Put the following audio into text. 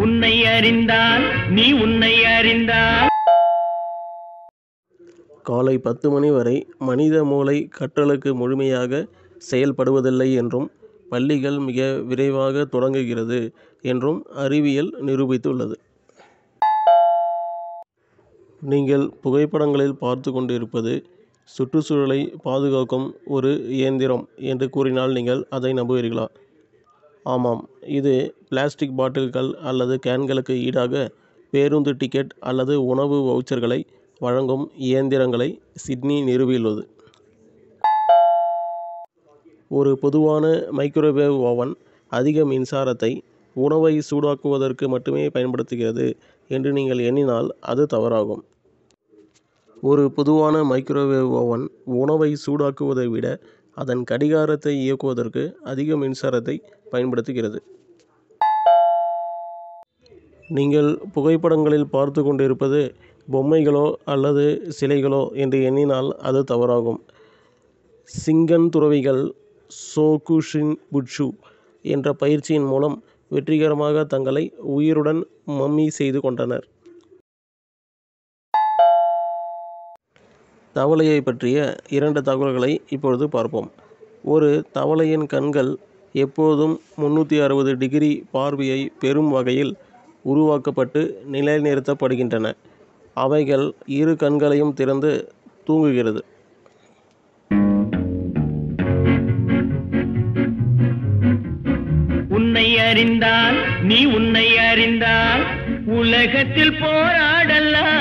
உன்னை அறிந்தால் நீ உன்னை அறிந்தால் காலை பத்து மணி வரை மனித மூளை கற்றலுக்கு முழுமையாக செயல்படுவதில்லை என்றும் பள்ளிகள் மிக விரைவாக தொடங்குகிறது என்றும் அறிவியல் நிரூபித்துள்ளது நீங்கள் புகைப்படங்களில் பார்த்து கொண்டிருப்பது சுற்றுச்சூழலை பாதுகாக்கும் ஒரு இயந்திரம் என்று கூறினால் நீங்கள் அதை நம்புவீர்களா ஆமாம் இது பிளாஸ்டிக் பாட்டில்கள் அல்லது கேன்களுக்கு ஈடாக பேருந்து டிக்கெட் அல்லது உணவு வவுச்சர்களை வழங்கும் இயந்திரங்களை சிட்னி நிறுவியுள்ளது ஒரு பொதுவான மைக்ரோவேவ் ஓவன் அதிக மின்சாரத்தை உணவை சூடாக்குவதற்கு மட்டுமே பயன்படுத்துகிறது என்று நீங்கள் எண்ணினால் அது தவறாகும் ஒரு பொதுவான மைக்ரோவேவ் ஓவன் உணவை சூடாக்குவதை விட அதன் கடிகாரத்தை இயக்குவதற்கு அதிக மின்சாரத்தை பயன்படுத்துகிறது நீங்கள் புகைப்படங்களில் பார்த்து கொண்டிருப்பது பொம்மைகளோ அல்லது சிலைகளோ என்று எண்ணினால் அது தவறாகும் சிங்கன் துறவிகள் சோகுஷின் புட்சு என்ற பயிற்சியின் மூலம் வெற்றிகரமாக தங்களை உயிருடன் மம்மி செய்து கொண்டனர் தவளையை பற்றிய இரண்டு தகவல்களை இப்பொழுது பார்ப்போம் ஒரு தவளையின் கண்கள் எப்போதும் முன்னூற்றி அறுபது டிகிரி பார்வையை பெறும் வகையில் உருவாக்கப்பட்டு நிலைநிறுத்தப்படுகின்றன அவைகள் இரு கண்களையும் திறந்து தூங்குகிறது உன்னை அறிந்தால் நீ உன்னை அறிந்தால் உலகத்தில் போராடலாம்